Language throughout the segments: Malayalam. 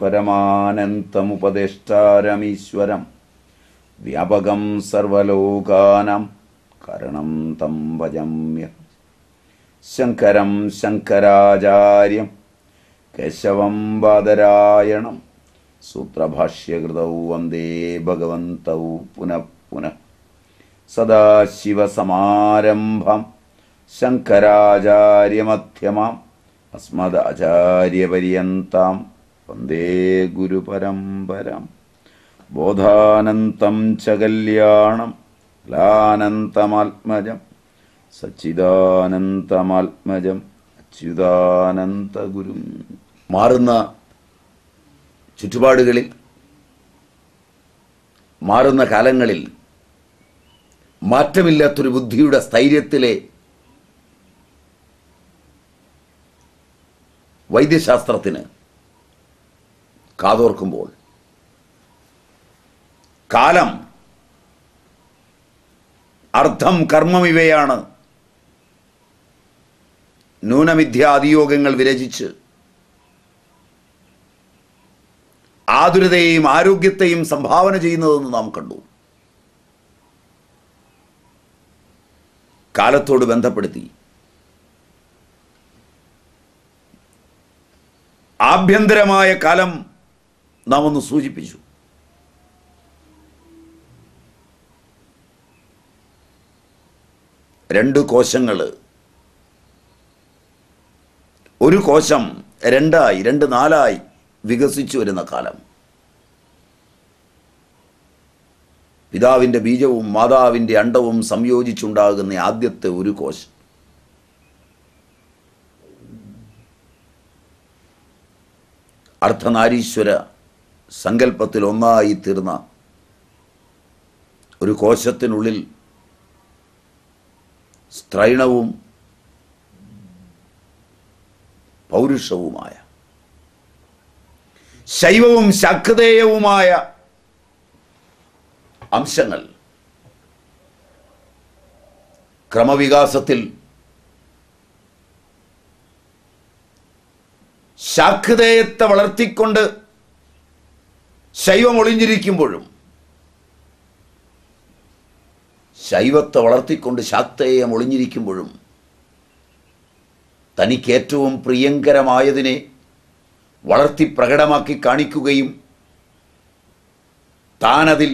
പരമാനന്തമുപദേഷ്ടാരമീശ്വരം വ്യാപകം സർവലോകാനാം കരണം തം ഭജമ്യ ശങ്കരം ശങ്കരാചാര്യം കേശവം ബാദരായണം സൂത്രഭാഷ്യകൃതൗ വന്ദേ ഭഗവന്തൗ പുനഃ പുനഃ സദാശിവസമാരംഭം ശങ്കരാചാര്യമധ്യമാം അസ്മദാചാര്യപര്യന്താം വന്ദേ ഗുരുപരമ്പരാം ബോധാനന്തം ച കല്യാണം ലാനന്തമാത്മജം സച്ചിദാനന്തമാത്മജം അച്യുതാനന്തഗുരും മാറുന്ന ചുറ്റുപാടുകളിൽ മാറുന്ന കാലങ്ങളിൽ മാറ്റമില്ലാത്തൊരു ബുദ്ധിയുടെ സ്ഥൈര്യത്തിലെ വൈദ്യശാസ്ത്രത്തിന് കാതോർക്കുമ്പോൾ കാലം അർത്ഥം കർമ്മം ഇവയാണ് ന്യൂനമിഥ്യ അതിയോഗങ്ങൾ വിരചിച്ച് ആതുരതയെയും ആരോഗ്യത്തെയും സംഭാവന ചെയ്യുന്നതെന്ന് നാം കണ്ടു കാലത്തോട് ബന്ധപ്പെടുത്തി ആഭ്യന്തരമായ കാലം നാം ഒന്ന് സൂചിപ്പിച്ചു രണ്ട് കോശങ്ങൾ ഒരു കോശം രണ്ടായി രണ്ട് നാലായി വികസിച്ചു വരുന്ന കാലം പിതാവിൻ്റെ ബീജവും മാതാവിൻ്റെ അണ്ടവും സംയോജിച്ചുണ്ടാകുന്ന ആദ്യത്തെ ഒരു കോശം അർദ്ധനാരീശ്വര സങ്കല്പത്തിൽ ഒന്നായി തീർന്ന ഒരു കോശത്തിനുള്ളിൽ സ്ത്രൈണവും പൗരുഷവുമായ ശൈവവും ശക്തേയവുമായ അംശങ്ങൾ ക്രമവികാസത്തിൽ ശാക്തേയത്തെ വളർത്തിക്കൊണ്ട് ശൈവം ഒളിഞ്ഞിരിക്കുമ്പോഴും ശൈവത്തെ വളർത്തിക്കൊണ്ട് ശാക്തേയം ഒളിഞ്ഞിരിക്കുമ്പോഴും തനിക്ക് ഏറ്റവും പ്രിയങ്കരമായതിനെ വളർത്തി പ്രകടമാക്കി കാണിക്കുകയും താനതിൽ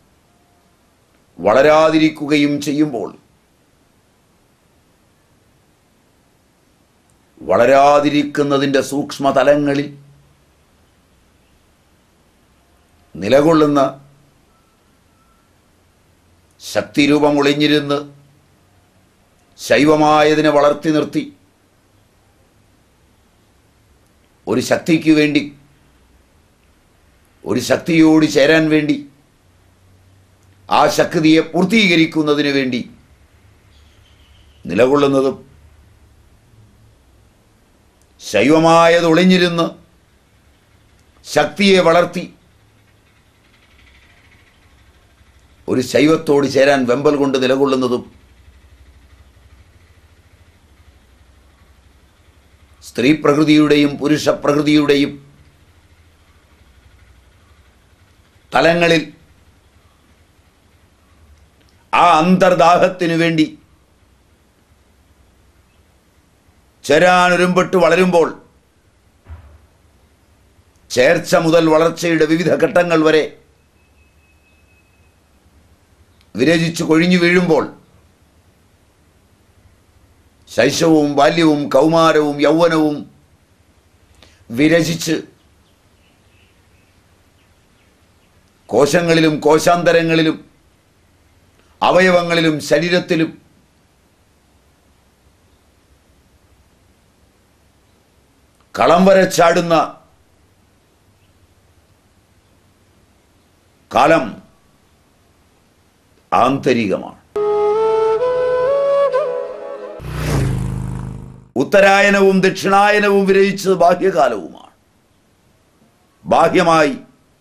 വളരാതിരിക്കുകയും ചെയ്യുമ്പോൾ വളരാതിരിക്കുന്നതിൻ്റെ സൂക്ഷ്മതലങ്ങളിൽ നിലകൊള്ളുന്ന ശക്തിരൂപം ഒളിഞ്ഞിരുന്ന് ശൈവമായതിനെ വളർത്തി നിർത്തി ഒരു ശക്തിക്ക് വേണ്ടി ഒരു ശക്തിയോട് ചേരാൻ വേണ്ടി ആ ശക്തിയെ പൂർത്തീകരിക്കുന്നതിന് വേണ്ടി നിലകൊള്ളുന്നതും ശൈവമായത് ഒളിഞ്ഞിരുന്ന് ശക്തിയെ വളർത്തി ഒരു ശൈവത്തോട് ചേരാൻ വെമ്പൽ കൊണ്ട് നിലകൊള്ളുന്നതും സ്ത്രീ പ്രകൃതിയുടെയും പുരുഷ പ്രകൃതിയുടെയും തലങ്ങളിൽ ആ അന്തർദാഹത്തിനു വേണ്ടി ചേരാനൊരുമ്പെട്ട് വളരുമ്പോൾ ചേർച്ച മുതൽ വളർച്ചയുടെ വിവിധ ഘട്ടങ്ങൾ വരെ വിരചിച്ചു കൊഴിഞ്ഞു വീഴുമ്പോൾ ശൈശവവും ബാല്യവും കൗമാരവും യൗവനവും വിരചിച്ച് കോശങ്ങളിലും കോശാന്തരങ്ങളിലും അവയവങ്ങളിലും ശരീരത്തിലും കളം വരച്ചാടുന്ന കാലം ആന്തരികമാണ് ഉത്തരായനവും ദക്ഷിണായനവും വിരഹിച്ചത് ബാഹ്യകാലവുമാണ് ബാഹ്യമായി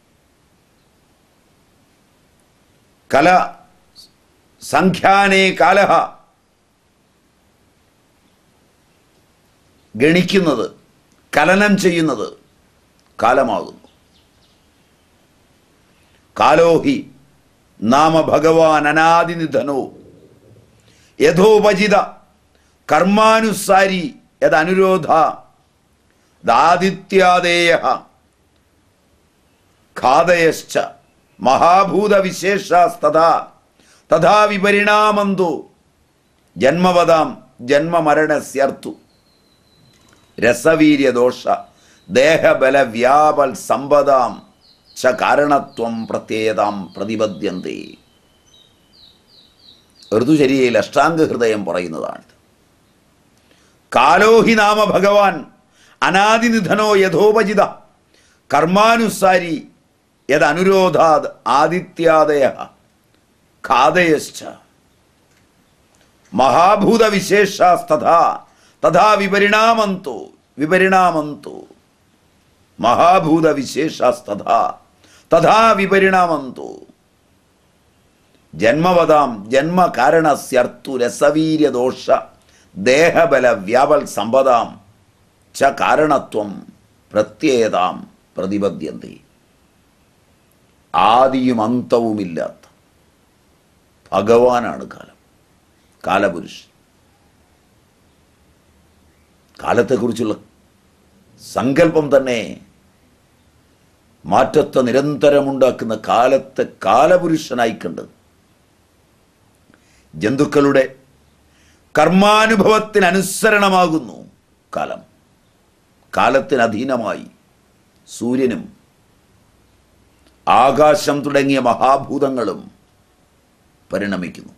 കല സംഖ്യാനേ കാലഹ ഗണിക്കുന്നത് കലനം ചെയ്യുന്നത് കാലമാകുന്നു കാലോഹി നാമ ഭഗവാൻ അനാദിനിധനോ യഥോപചിത കർമാനുസാരി യദനുരോധ ദാദിത്യാദേയ ഖാദയശ്ച മഹാഭൂതവിശേഷാസ്തഥാ തഥാ വിപരിണാമന്തു ജന്മവതാം ജന്മമരണസ്യർത്തു രസവീര്യദോഷ ദേഹബല വ്യാപൽ സമ്പദാം ച കാരണത്വം പ്രത്യേകതാം പ്രതിപദ്യന്തേ ഋതുചര്യയിൽ അഷ്ടാംഗ ഹൃദയം പറയുന്നതാണിത് കാലോഹി നാമ ഭഗവാൻ അനാദിനിധനോ യഥോപചിത കർമാനുസാരി യദനുരോധാത് ആദിത്യാദയ ഖാദയശ്ച മഹാഭൂതവിശേഷാസ്തഥാ തഥാ വിപരിണാമന്തോ വിപരിണാമന്തോ മഹാഭൂതവിശേഷാസ്തഥാ തഥാ വിപരിണാമന്തോ ജന്മവതാം ജന്മകാരണസ്യർത്തു രസവീര്യദോഷ ദേഹബല വ്യാപൽ സമ്പദാം ച കാരണത്വം പ്രത്യേകതാം പ്രതിപദ്യന്തി ആദിയും അന്തവുമില്ലാത്ത ഭഗവാനാണ് കാലം കാലപുരുഷൻ കാലത്തെക്കുറിച്ചുള്ള സങ്കല്പം തന്നെ മാറ്റത്തെ നിരന്തരമുണ്ടാക്കുന്ന കാലത്തെ കാലപുരുഷനായി കണ്ട് ജന്തുക്കളുടെ കർമാനുഭവത്തിനനുസരണമാകുന്നു കാലം കാലത്തിന് അധീനമായി സൂര്യനും ആകാശം തുടങ്ങിയ മഹാഭൂതങ്ങളും പരിണമിക്കുന്നു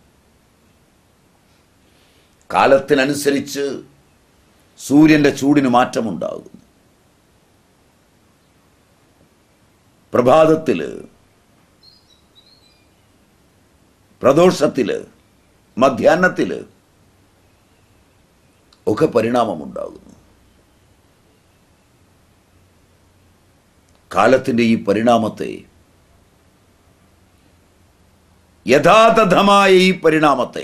കാലത്തിനനുസരിച്ച് സൂര്യന്റെ ചൂടിന് മാറ്റമുണ്ടാകുന്നു പ്രഭാതത്തിൽ പ്രദോഷത്തിൽ മധ്യാഹ്നത്തിൽ ഒക്കെ പരിണാമമുണ്ടാകുന്നു കാലത്തിൻ്റെ ഈ പരിണാമത്തെ യഥാതഥമായ ഈ പരിണാമത്തെ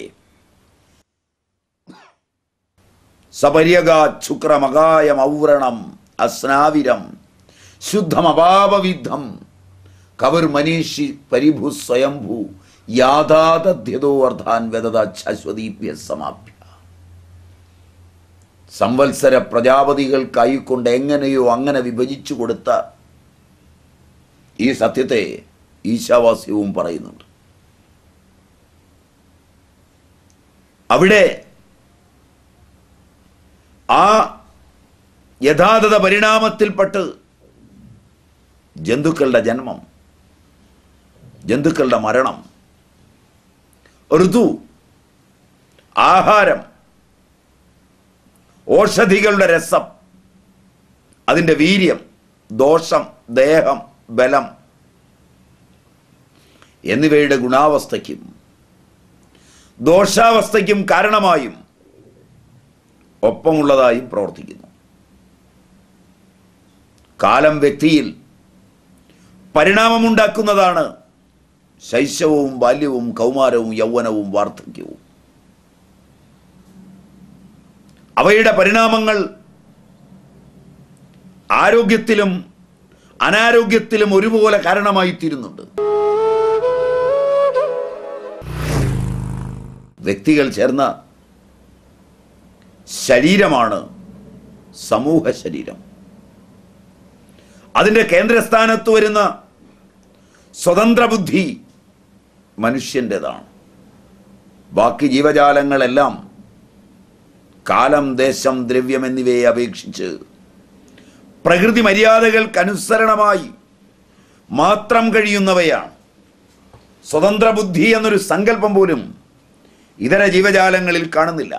സപര്യഗാച്ഛുക്രമകായം ഔവ്രണം അസ്നാവിരം ശുദ്ധമപാപവിദ്ധം കവർ മനീഷി പരിഭു സ്വയംഭൂ യാഥാതഥ്യതോ അർത്ഥാൻ വ്യതത ശശ്വതീഭ്യ സമാപ്യ സംവത്സര പ്രജാപതികൾക്കായിക്കൊണ്ട് എങ്ങനെയോ അങ്ങനെ വിഭജിച്ചു കൊടുത്ത ഈ സത്യത്തെ ഈശാവാസ്യവും പറയുന്നുണ്ട് അവിടെ ആ യഥാതഥ പരിണാമത്തിൽപ്പെട്ട് ജന്തുക്കളുടെ ജന്മം ജന്തുക്കളുടെ മരണം ഋതു ആഹാരം ഓഷധികളുടെ രസം അതിൻ്റെ വീര്യം ദോഷം ദേഹം ബലം എന്നിവയുടെ ഗുണാവസ്ഥയ്ക്കും ദോഷാവസ്ഥയ്ക്കും കാരണമായും ഒപ്പമുള്ളതായും പ്രവർത്തിക്കുന്നു കാലം വ്യക്തിയിൽ പരിണാമമുണ്ടാക്കുന്നതാണ് ശൈശവവും ബാല്യവും കൗമാരവും യൗവനവും വാർദ്ധക്യവും അവയുടെ പരിണാമങ്ങൾ ആരോഗ്യത്തിലും അനാരോഗ്യത്തിലും ഒരുപോലെ കാരണമായി തീരുന്നുണ്ട് വ്യക്തികൾ ചേർന്ന ശരീരമാണ് സമൂഹ ശരീരം അതിൻ്റെ കേന്ദ്രസ്ഥാനത്ത് വരുന്ന സ്വതന്ത്ര ബുദ്ധി മനുഷ്യൻ്റെതാണ് ബാക്കി ജീവജാലങ്ങളെല്ലാം കാലം ദേശം ദ്രവ്യം എന്നിവയെ അപേക്ഷിച്ച് പ്രകൃതി മര്യാദകൾക്കനുസരണമായി മാത്രം കഴിയുന്നവയാണ് സ്വതന്ത്ര ബുദ്ധി എന്നൊരു സങ്കല്പം പോലും ഇതര ജീവജാലങ്ങളിൽ കാണുന്നില്ല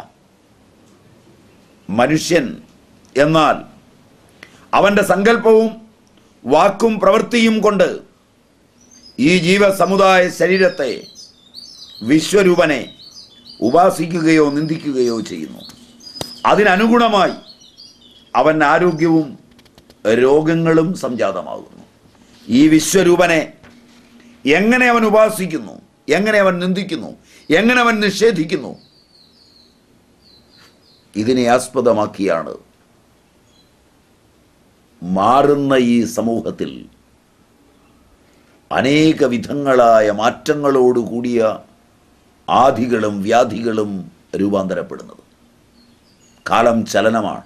മനുഷ്യൻ എന്നാൽ അവൻ്റെ സങ്കല്പവും വാക്കും പ്രവൃത്തിയും കൊണ്ട് ഈ ജീവസമുദായ ശരീരത്തെ വിശ്വരൂപനെ ഉപാസിക്കുകയോ നിന്ദിക്കുകയോ ചെയ്യുന്നു അതിനനുഗുണമായി അവൻ ആരോഗ്യവും രോഗങ്ങളും സംജാതമാകുന്നു ഈ വിശ്വരൂപനെ എങ്ങനെ അവൻ ഉപാസിക്കുന്നു എങ്ങനെ അവൻ നിന്ദിക്കുന്നു എങ്ങനെ അവൻ നിഷേധിക്കുന്നു ഇതിനെ ആസ്പദമാക്കിയാണ് മാറുന്ന ഈ സമൂഹത്തിൽ അനേക വിധങ്ങളായ മാറ്റങ്ങളോട് കൂടിയ ആധികളും വ്യാധികളും രൂപാന്തരപ്പെടുന്നത് കാലം ചലനമാണ്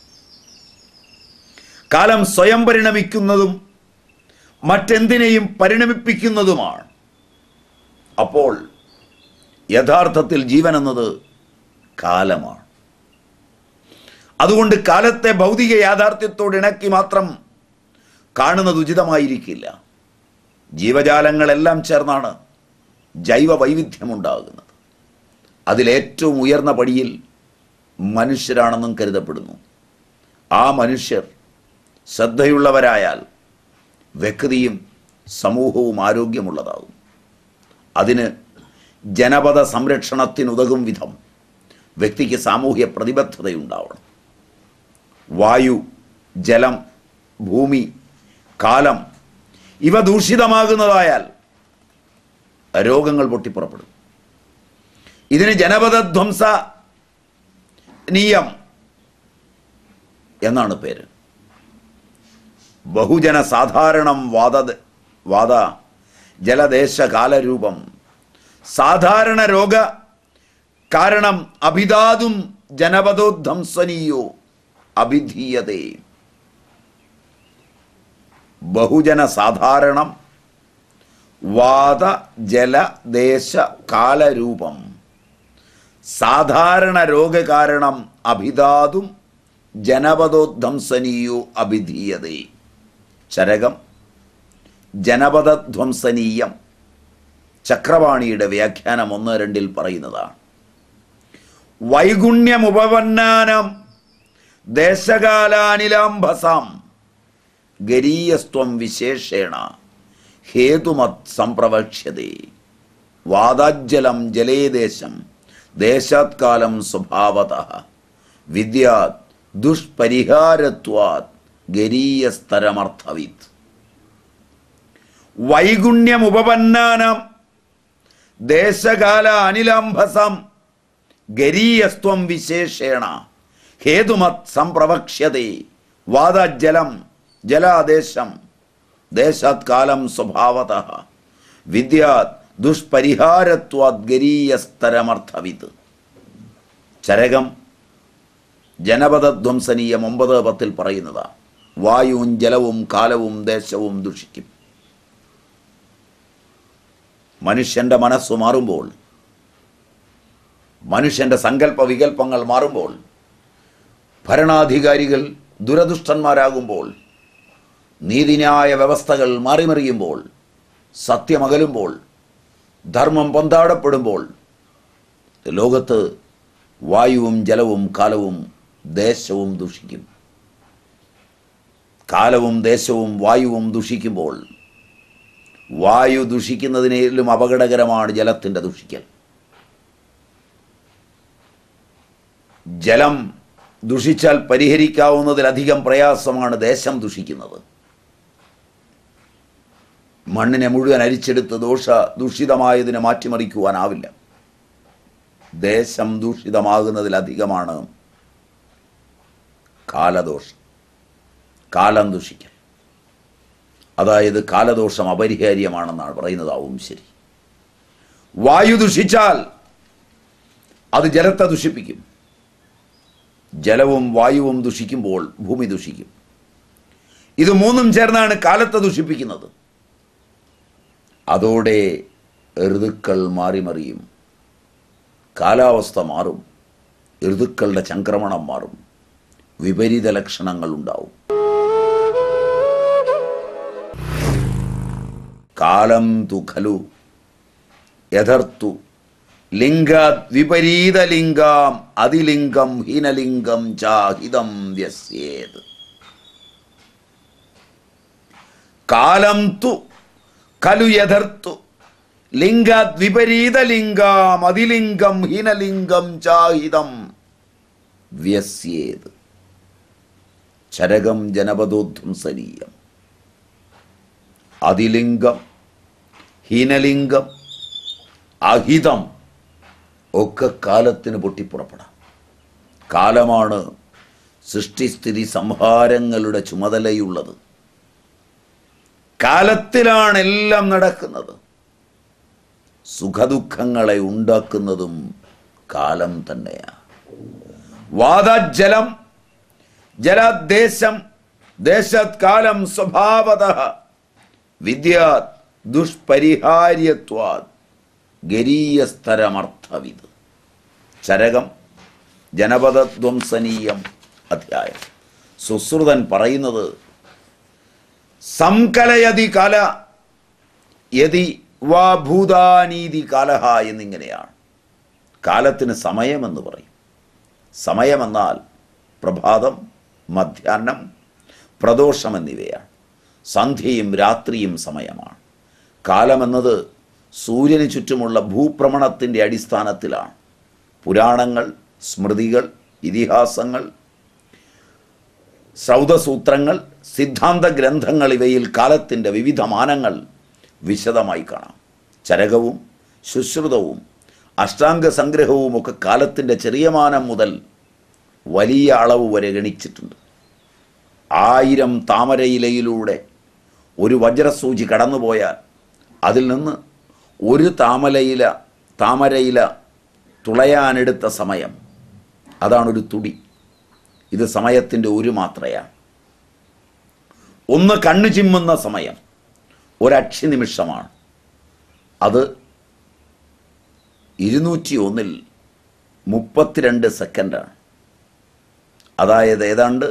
കാലം സ്വയം പരിണമിക്കുന്നതും മറ്റെന്തിനേയും പരിണമിപ്പിക്കുന്നതുമാണ് അപ്പോൾ യഥാർത്ഥത്തിൽ ജീവൻ എന്നത് കാലമാണ് അതുകൊണ്ട് കാലത്തെ ഭൗതിക യാഥാർത്ഥ്യത്തോട് ഇണക്കി മാത്രം കാണുന്നത് ഉചിതമായിരിക്കില്ല ജീവജാലങ്ങളെല്ലാം ചേർന്നാണ് ജൈവ വൈവിധ്യമുണ്ടാകുന്നത് അതിലേറ്റവും ഉയർന്ന പടിയിൽ മനുഷ്യരാണെന്നും കരുതപ്പെടുന്നു ആ മനുഷ്യർ ശ്രദ്ധയുള്ളവരായാൽ വ്യക്തിയും സമൂഹവും ആരോഗ്യമുള്ളതാകും അതിന് ജനപദ സംരക്ഷണത്തിനുതകും വിധം വ്യക്തിക്ക് സാമൂഹ്യ പ്രതിബദ്ധതയുണ്ടാവണം വായു ജലം ഭൂമി കാലം ഇവ ദൂഷിതമാകുന്നതായാൽ രോഗങ്ങൾ പൊട്ടിപ്പുറപ്പെടും ഇതിന് ജനപദധ്വംസ നീയം എന്നാണ് പേര് ബഹുജന സാധാരണം വാദ വാദ ജലദേശ കാലരൂപം സാധാരണ രോഗ കാരണം അഭിധാതും ജനപദോധ്വംസനീയോ അഭിധീയതേ ബഹുജന സാധാരണം വാദ ജല ദേശ കാലരൂപം സാധാരണ രോഗകാരണം അഭിധാതും ജനപദോധ്വംസനീയോ അഭിധീയതേ ചരകം ജനപദധ്വംസനീയം ചക്രവാണിയുടെ വ്യാഖ്യാനം ഒന്ന് രണ്ടിൽ പറയുന്നതാണ് വൈഗുണ്യമുപപന്നാനം ദേശകാലാനിലാംഭസാം ഗരീയസ്ത്വം വിശേഷേണ ഹേതുമത് സംപ്രവക്ഷ്യതേ വാദാജ്ജലം ജലേദേശം ദേശാത്കാലം സ്വഭാവത വിദ്യാത് ദുഷ്പരിഹാരത്വാത് ഗരീയസ്തരമർത്ഥവിത് വൈഗുണ്യമുപപന്നാനം ദേശകാല അനിലാംഭസം ഗരീയസ്ത്വം വിശേഷേണ ഹേതുമത് സംപ്രവക്ഷ്യതേ വാദജലം ജലാദേശം ദേശാത് കാലം സ്വഭാവത വിദ്യാത് ദുഷ്പരിഹാരത്വാത് ഗരീയസ്തരമർത്ഥവിത് ചരകം ജനപദധ്വംസനീയം ഒമ്പത് പത്തിൽ പറയുന്നതാണ് വായുവും ജലവും കാലവും ദേശവും ദുഷിക്കും മനുഷ്യൻ്റെ മനസ്സ് മാറുമ്പോൾ മനുഷ്യൻ്റെ സങ്കല്പ വികല്പങ്ങൾ മാറുമ്പോൾ ഭരണാധികാരികൾ ദുരദുഷ്ടന്മാരാകുമ്പോൾ നീതിന്യായ വ്യവസ്ഥകൾ മാറിമറിയുമ്പോൾ സത്യമകലുമ്പോൾ ധർമ്മം പൊന്താടപ്പെടുമ്പോൾ ലോകത്ത് വായുവും ജലവും കാലവും ദേശവും ദുഷിക്കും കാലവും ദേശവും വായുവും ദുഷിക്കുമ്പോൾ വായു ദുഷിക്കുന്നതിനേലും അപകടകരമാണ് ജലത്തിൻ്റെ ദുഷിക്കൽ ജലം ദുഷിച്ചാൽ പരിഹരിക്കാവുന്നതിലധികം പ്രയാസമാണ് ദേശം ദുഷിക്കുന്നത് മണ്ണിനെ മുഴുവൻ അരിച്ചെടുത്ത് ദോഷ ദൂഷിതമായതിനെ മാറ്റിമറിക്കുവാനാവില്ല ദേശം ദൂഷിതമാകുന്നതിലധികമാണ് കാലദോഷം കാലം ദുഷിക്കൽ അതായത് കാലദോഷം അപരിഹാര്യമാണെന്നാണ് പറയുന്നതാവും ശരി വായു ദുഷിച്ചാൽ അത് ജലത്തെ ദുഷിപ്പിക്കും ജലവും വായുവും ദുഷിക്കുമ്പോൾ ഭൂമി ദുഷിക്കും ഇത് മൂന്നും ചേർന്നാണ് കാലത്തെ ദുഷിപ്പിക്കുന്നത് അതോടെ ഋതുക്കൾ മാറിമറിയും കാലാവസ്ഥ മാറും ഋതുക്കളുടെ ചംക്രമണം മാറും വിപരീത ലക്ഷണങ്ങൾ ഉണ്ടാവും കാലം തു ഖലു യഥർത്തു ലിംഗാത് വിപരീത ലിംഗാം അതിലിംഗം ഹീനലിംഗം ചാഹിതം വ്യസ്യേത് കാലം തു ഖലു യഥർത്തു ലിംഗാത് വിപരീത ലിംഗാം അതിലിംഗം ഹീനലിംഗം ചാഹിതം വ്യസ്യേത് ചരകം ജനപദോധ്വംസനീയം അതിലിംഗം ഹീനലിംഗം അഹിതം ഒക്കെ കാലത്തിന് പൊട്ടിപ്പുറപ്പെടാം കാലമാണ് സൃഷ്ടിസ്ഥിതി സംഹാരങ്ങളുടെ ചുമതലയുള്ളത് കാലത്തിലാണ് എല്ലാം നടക്കുന്നത് സുഖദുഃഖങ്ങളെ ഉണ്ടാക്കുന്നതും കാലം തന്നെയാണ് വാദജലം ജലദേശം ദേശത് കാലം സ്വഭാവത വിദ്യാത് ദുഷ്പരിഹാര്യത്വാത് ഗരീയസ്തരമർത്ഥവിത് ചരകം ജനപദധ്വംസനീയം അധ്യായം സുശ്രുതൻ പറയുന്നത് സംകലയതി കല യതി വാ ഭൂതാനീതി കാലഹ എന്നിങ്ങനെയാണ് കാലത്തിന് സമയമെന്ന് പറയും സമയമെന്നാൽ പ്രഭാതം മധ്യാഹ്നം പ്രദോഷം എന്നിവയാണ് സന്ധ്യയും രാത്രിയും സമയമാണ് കാലമെന്നത് സൂര്യന് ചുറ്റുമുള്ള ഭൂഭ്രമണത്തിൻ്റെ അടിസ്ഥാനത്തിലാണ് പുരാണങ്ങൾ സ്മൃതികൾ ഇതിഹാസങ്ങൾ സൗദസൂത്രങ്ങൾ സിദ്ധാന്ത ഗ്രന്ഥങ്ങൾ ഇവയിൽ കാലത്തിൻ്റെ വിവിധ മാനങ്ങൾ വിശദമായി കാണാം ചരകവും ശുശ്രുതവും അഷ്ടാംഗ സംഗ്രഹവും ഒക്കെ കാലത്തിൻ്റെ ചെറിയ മാനം മുതൽ വലിയ അളവ് വരെ ഗണിച്ചിട്ടുണ്ട് ആയിരം താമരയിലയിലൂടെ ഒരു വജ്രസൂചി കടന്നുപോയാൽ അതിൽ നിന്ന് ഒരു താമരയില താമരയില തുളയാനെടുത്ത സമയം അതാണൊരു തുടി ഇത് സമയത്തിൻ്റെ ഒരു മാത്രയാണ് ഒന്ന് കണ്ണു ചിമ്മുന്ന സമയം ഒരക്ഷി നിമിഷമാണ് അത് ഇരുന്നൂറ്റി ഒന്നിൽ മുപ്പത്തിരണ്ട് സെക്കൻഡാണ് അതായത് ഏതാണ്ട്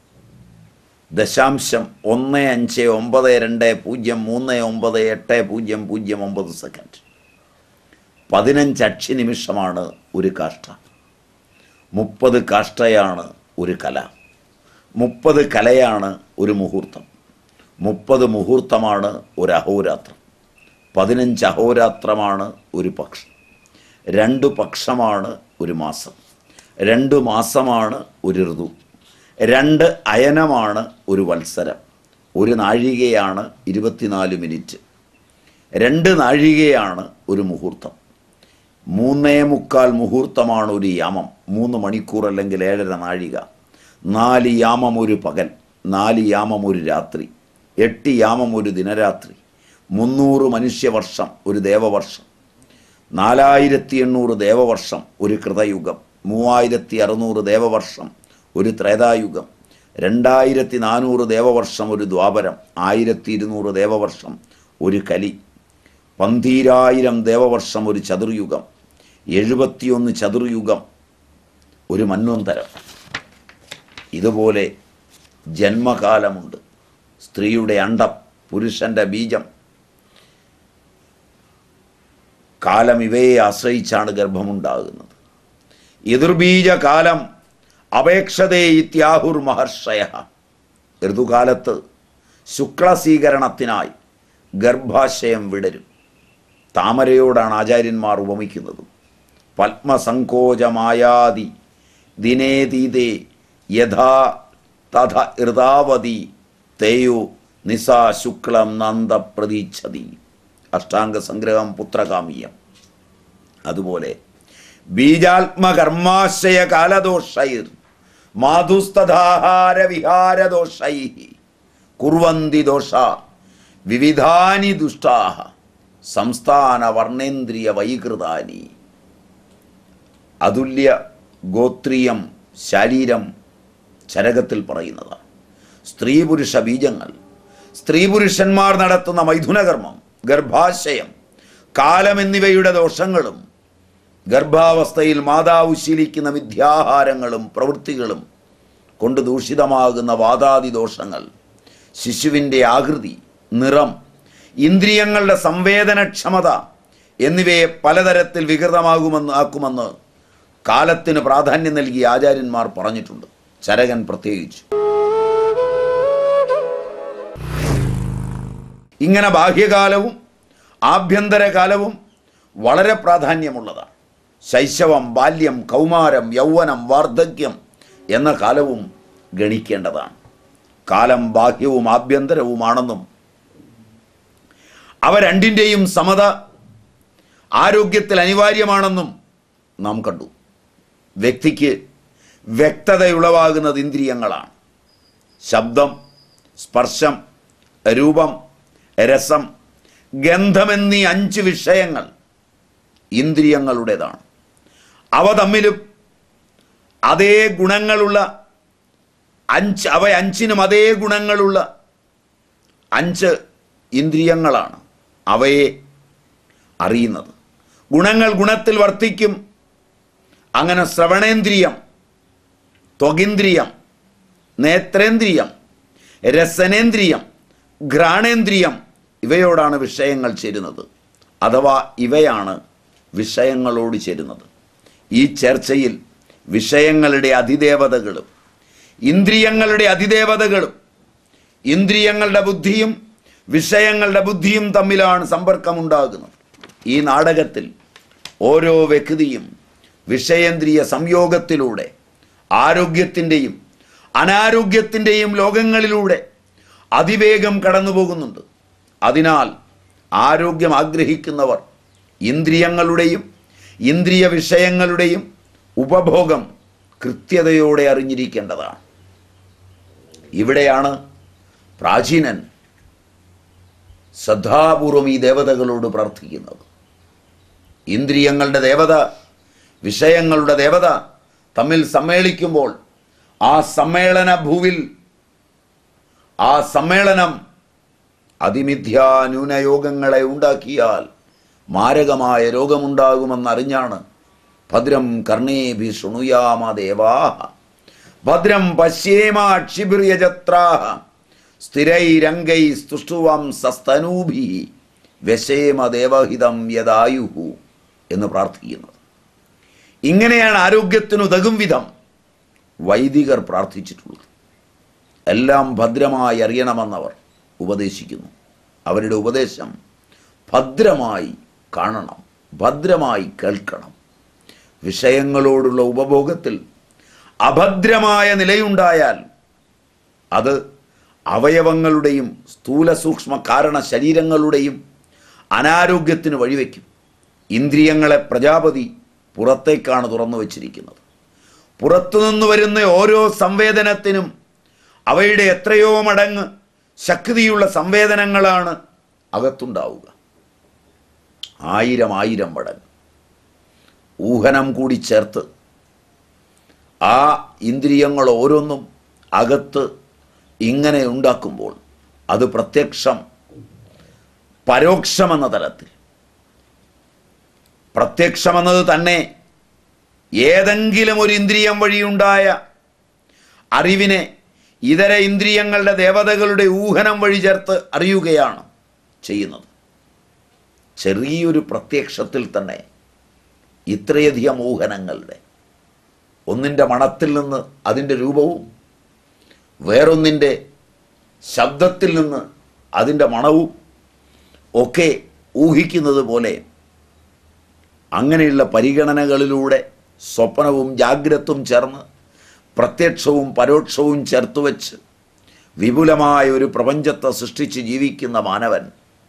ദശാംശം ഒന്ന് അഞ്ച് ഒമ്പത് രണ്ട് പൂജ്യം മൂന്ന് ഒമ്പത് എട്ട് പൂജ്യം പൂജ്യം ഒമ്പത് സെക്കൻഡ് പതിനഞ്ച് അക്ഷി നിമിഷമാണ് ഒരു കാഷ്ട മുപ്പത് കാഷ്ടയാണ് ഒരു കല മുപ്പത് കലയാണ് ഒരു മുഹൂർത്തം മുപ്പത് മുഹൂർത്തമാണ് ഒരു അഹോരാത്രം പതിനഞ്ച് അഹോരാത്രമാണ് ഒരു പക്ഷം രണ്ട് പക്ഷമാണ് ഒരു മാസം രണ്ട് മാസമാണ് ഒരു ഋതു രണ്ട് അയനമാണ് ഒരു വത്സരം ഒരു നാഴികയാണ് ഇരുപത്തിനാല് മിനിറ്റ് രണ്ട് നാഴികയാണ് ഒരു മുഹൂർത്തം മൂന്നേ മുക്കാൽ മുഹൂർത്തമാണ് ഒരു യാമം മൂന്ന് മണിക്കൂർ അല്ലെങ്കിൽ ഏഴര നാഴിക നാല് യാമം ഒരു പകൽ നാല് യാമം ഒരു രാത്രി എട്ട് യാമം ഒരു ദിനരാത്രി മുന്നൂറ് മനുഷ്യവർഷം ഒരു ദേവവർഷം നാലായിരത്തി എണ്ണൂറ് ദേവവർഷം ഒരു കൃതയുഗം മൂവായിരത്തി അറുന്നൂറ് ദേവവർഷം ഒരു ത്രേതായുഗം രണ്ടായിരത്തി നാനൂറ് ദേവവർഷം ഒരു ദ്വാപരം ആയിരത്തി ഇരുന്നൂറ് ദേവവർഷം ഒരു കലി പന്തീരായിരം ദേവവർഷം ഒരു ചതുർയുഗം എഴുപത്തിയൊന്ന് ചതുർയുഗം ഒരു മന്വന്തരം ഇതുപോലെ ജന്മകാലമുണ്ട് സ്ത്രീയുടെ അണ്ടം പുരുഷൻ്റെ ബീജം കാലം ഇവയെ ആശ്രയിച്ചാണ് ഗർഭമുണ്ടാകുന്നത് എതിർബീജകാലം അപേക്ഷതേ ഇത്യാഹുർ മഹർഷയ ഋതുകാലത്ത് ശുക്ലസ്വീകരണത്തിനായി ഗർഭാശയം വിടരും താമരയോടാണ് ആചാര്യന്മാർ ഉപമിക്കുന്നത് പത്മസങ്കോചമായാതി ദിനേതീതേ യഥാ തഥ ഋതാവതി തേയോ നിസാ ശുക്ലം നന്ദ പ്രതീക്ഷതി അഷ്ടാംഗ സംഗ്രഹം പുത്രകാമീയം അതുപോലെ ബീജാത്മകർമാശയ കാലദോഷൈർ മാധുസ്തധാഹാര വിഹാരദോഷൈ കുർവന്തി ദോഷ വിവിധാനി ദുഷ്ടാഹ സംസ്ഥാന വർണ്ണേന്ദ്രിയ വൈകൃതാനി അതുല്യ ഗോത്രീയം ശാരീരം ചരകത്തിൽ പറയുന്നതാണ് സ്ത്രീ പുരുഷ ബീജങ്ങൾ സ്ത്രീ പുരുഷന്മാർ നടത്തുന്ന മൈഥുനകർമ്മം ഗർഭാശയം കാലം എന്നിവയുടെ ദോഷങ്ങളും ഗർഭാവസ്ഥയിൽ മാതാവ് ശീലിക്കുന്ന മിഥ്യാഹാരങ്ങളും പ്രവൃത്തികളും കൊണ്ട് ദൂഷിതമാകുന്ന വാതാദി ദോഷങ്ങൾ ശിശുവിൻ്റെ ആകൃതി നിറം ഇന്ദ്രിയങ്ങളുടെ സംവേദനക്ഷമത എന്നിവയെ പലതരത്തിൽ വികൃതമാകുമെന്ന് ആക്കുമെന്ന് കാലത്തിന് പ്രാധാന്യം നൽകി ആചാര്യന്മാർ പറഞ്ഞിട്ടുണ്ട് ചരകൻ പ്രത്യേകിച്ചു ഇങ്ങനെ ബാഹ്യകാലവും ആഭ്യന്തരകാലവും വളരെ പ്രാധാന്യമുള്ളതാണ് ശൈശവം ബാല്യം കൗമാരം യൗവനം വാർദ്ധക്യം എന്ന കാലവും ഗണിക്കേണ്ടതാണ് കാലം ബാഹ്യവും ആഭ്യന്തരവുമാണെന്നും അവ രണ്ടിൻ്റെയും സമത ആരോഗ്യത്തിൽ അനിവാര്യമാണെന്നും നാം കണ്ടു വ്യക്തിക്ക് വ്യക്തതയുളവാകുന്നത് ഇന്ദ്രിയങ്ങളാണ് ശബ്ദം സ്പർശം രൂപം രസം ഗന്ധമെന്നീ അഞ്ച് വിഷയങ്ങൾ ഇന്ദ്രിയങ്ങളുടേതാണ് അവ തമ്മിലും അതേ ഗുണങ്ങളുള്ള അഞ്ച് അവ അഞ്ചിനും അതേ ഗുണങ്ങളുള്ള അഞ്ച് ഇന്ദ്രിയങ്ങളാണ് അവയെ അറിയുന്നത് ഗുണങ്ങൾ ഗുണത്തിൽ വർത്തിക്കും അങ്ങനെ ശ്രവണേന്ദ്രിയം ത്വകിന്ദ്രിയം നേത്രേന്ദ്രിയം രസനേന്ദ്രിയം ഘ്രാണേന്ദ്രിയം ഇവയോടാണ് വിഷയങ്ങൾ ചേരുന്നത് അഥവാ ഇവയാണ് വിഷയങ്ങളോട് ചേരുന്നത് ഈ ചർച്ചയിൽ വിഷയങ്ങളുടെ അതിദേവതകളും ഇന്ദ്രിയങ്ങളുടെ അതിദേവതകളും ഇന്ദ്രിയങ്ങളുടെ ബുദ്ധിയും വിഷയങ്ങളുടെ ബുദ്ധിയും തമ്മിലാണ് സമ്പർക്കമുണ്ടാകുന്നത് ഈ നാടകത്തിൽ ഓരോ വ്യക്തിയും വിഷയേന്ദ്രിയ സംയോഗത്തിലൂടെ ആരോഗ്യത്തിൻ്റെയും അനാരോഗ്യത്തിൻ്റെയും ലോകങ്ങളിലൂടെ അതിവേഗം കടന്നു പോകുന്നുണ്ട് അതിനാൽ ആരോഗ്യം ആഗ്രഹിക്കുന്നവർ ഇന്ദ്രിയങ്ങളുടെയും ഇന്ദ്രിയ വിഷയങ്ങളുടെയും ഉപഭോഗം കൃത്യതയോടെ അറിഞ്ഞിരിക്കേണ്ടതാണ് ഇവിടെയാണ് പ്രാചീനൻ ശ്രദ്ധാപൂർവം ഈ ദേവതകളോട് പ്രാർത്ഥിക്കുന്നത് ഇന്ദ്രിയങ്ങളുടെ ദേവത വിഷയങ്ങളുടെ ദേവത തമ്മിൽ സമ്മേളിക്കുമ്പോൾ ആ സമ്മേളന ഭൂവിൽ ആ സമ്മേളനം അതിമിഥ്യാന്യൂനയോഗങ്ങളെ ഉണ്ടാക്കിയാൽ മാരകമായ രോഗമുണ്ടാകുമെന്നറിഞ്ഞാണ് ഭദ്രം കർണേഭി ശൃണുയാമ ദേവാ ഭദ്രം പശ്യേമാക്ഷിഭിർയജത്രാഹ സ്ഥിരൈരംഗൈ സ്തുഷ്ടുവം സസ്തനൂഭി വ്യശേമ ദേവഹിതം യദായുഹു എന്ന് പ്രാർത്ഥിക്കുന്നത് ഇങ്ങനെയാണ് ആരോഗ്യത്തിനുതകും വിധം വൈദികർ പ്രാർത്ഥിച്ചിട്ടുള്ളത് എല്ലാം ഭദ്രമായി അറിയണമെന്നവർ ഉപദേശിക്കുന്നു അവരുടെ ഉപദേശം ഭദ്രമായി കാണണം ഭദ്രമായി കേൾക്കണം വിഷയങ്ങളോടുള്ള ഉപഭോഗത്തിൽ അഭദ്രമായ നിലയുണ്ടായാൽ അത് അവയവങ്ങളുടെയും സ്ഥൂല സൂക്ഷ്മ കാരണ ശരീരങ്ങളുടെയും അനാരോഗ്യത്തിന് വഴിവെക്കും ഇന്ദ്രിയങ്ങളെ പ്രജാപതി പുറത്തേക്കാണ് തുറന്നു വച്ചിരിക്കുന്നത് പുറത്തുനിന്ന് വരുന്ന ഓരോ സംവേദനത്തിനും അവയുടെ എത്രയോ മടങ്ങ് ശക്തിയുള്ള സംവേദനങ്ങളാണ് അകത്തുണ്ടാവുക ആയിരം ആയിരം മടങ്ങ് ഊഹനം കൂടി ചേർത്ത് ആ ഇന്ദ്രിയങ്ങൾ ഓരോന്നും അകത്ത് ഇങ്ങനെ ഉണ്ടാക്കുമ്പോൾ അത് പ്രത്യക്ഷം പരോക്ഷമെന്ന തലത്തിൽ പ്രത്യക്ഷമെന്നത് തന്നെ ഏതെങ്കിലും ഒരു ഇന്ദ്രിയം വഴിയുണ്ടായ അറിവിനെ ഇതര ഇന്ദ്രിയങ്ങളുടെ ദേവതകളുടെ ഊഹനം വഴി ചേർത്ത് അറിയുകയാണ് ചെയ്യുന്നത് ചെറിയൊരു പ്രത്യക്ഷത്തിൽ തന്നെ ഇത്രയധികം ഊഹനങ്ങളുടെ ഒന്നിൻ്റെ മണത്തിൽ നിന്ന് അതിൻ്റെ രൂപവും വേറൊന്നിൻ്റെ ശബ്ദത്തിൽ നിന്ന് അതിൻ്റെ മണവും ഒക്കെ ഊഹിക്കുന്നത് പോലെ അങ്ങനെയുള്ള പരിഗണനകളിലൂടെ സ്വപ്നവും ജാഗ്രതും ചേർന്ന് പ്രത്യക്ഷവും പരോക്ഷവും ചേർത്ത് വെച്ച് വിപുലമായ ഒരു പ്രപഞ്ചത്തെ സൃഷ്ടിച്ച് ജീവിക്കുന്ന മാനവൻ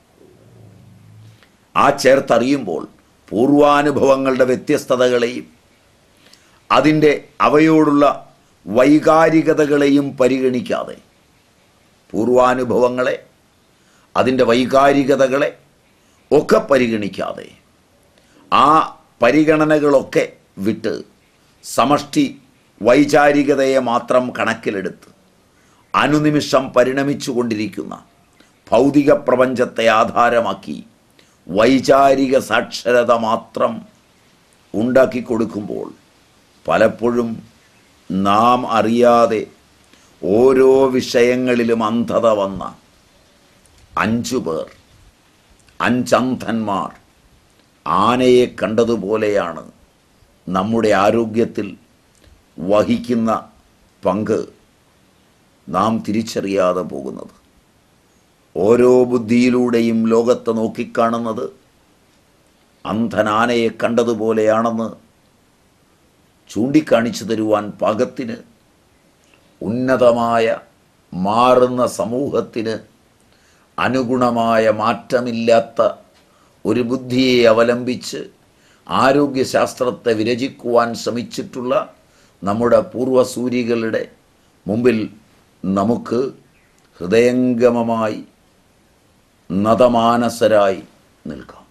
ആ ചേർത്തറിയുമ്പോൾ പൂർവാനുഭവങ്ങളുടെ വ്യത്യസ്തതകളെയും അതിൻ്റെ അവയോടുള്ള വൈകാരികതകളെയും പരിഗണിക്കാതെ പൂർവാനുഭവങ്ങളെ അതിൻ്റെ വൈകാരികതകളെ ഒക്കെ പരിഗണിക്കാതെ ആ പരിഗണനകളൊക്കെ വിട്ട് സമഷ്ടി വൈചാരികതയെ മാത്രം കണക്കിലെടുത്ത് അനുനിമിഷം പരിണമിച്ചു കൊണ്ടിരിക്കുന്ന ഭൗതിക പ്രപഞ്ചത്തെ ആധാരമാക്കി വൈചാരിക സാക്ഷരത മാത്രം ഉണ്ടാക്കി കൊടുക്കുമ്പോൾ പലപ്പോഴും നാം അറിയാതെ ഓരോ വിഷയങ്ങളിലും അന്ധത വന്ന അഞ്ചു പേർ അഞ്ചന്ധന്മാർ ആനയെ കണ്ടതുപോലെയാണ് നമ്മുടെ ആരോഗ്യത്തിൽ വഹിക്കുന്ന പങ്ക് നാം തിരിച്ചറിയാതെ പോകുന്നത് ഓരോ ബുദ്ധിയിലൂടെയും ലോകത്തെ നോക്കിക്കാണുന്നത് അന്ധനാനയെ കണ്ടതുപോലെയാണെന്ന് ചൂണ്ടിക്കാണിച്ചു തരുവാൻ പാകത്തിന് ഉന്നതമായ മാറുന്ന സമൂഹത്തിന് അനുഗുണമായ മാറ്റമില്ലാത്ത ഒരു ബുദ്ധിയെ അവലംബിച്ച് ആരോഗ്യശാസ്ത്രത്തെ വിരചിക്കുവാൻ ശ്രമിച്ചിട്ടുള്ള നമ്മുടെ പൂർവസൂരികളുടെ മുമ്പിൽ നമുക്ക് ഹൃദയംഗമമായി നതമാനസരായി നിൽക്കാം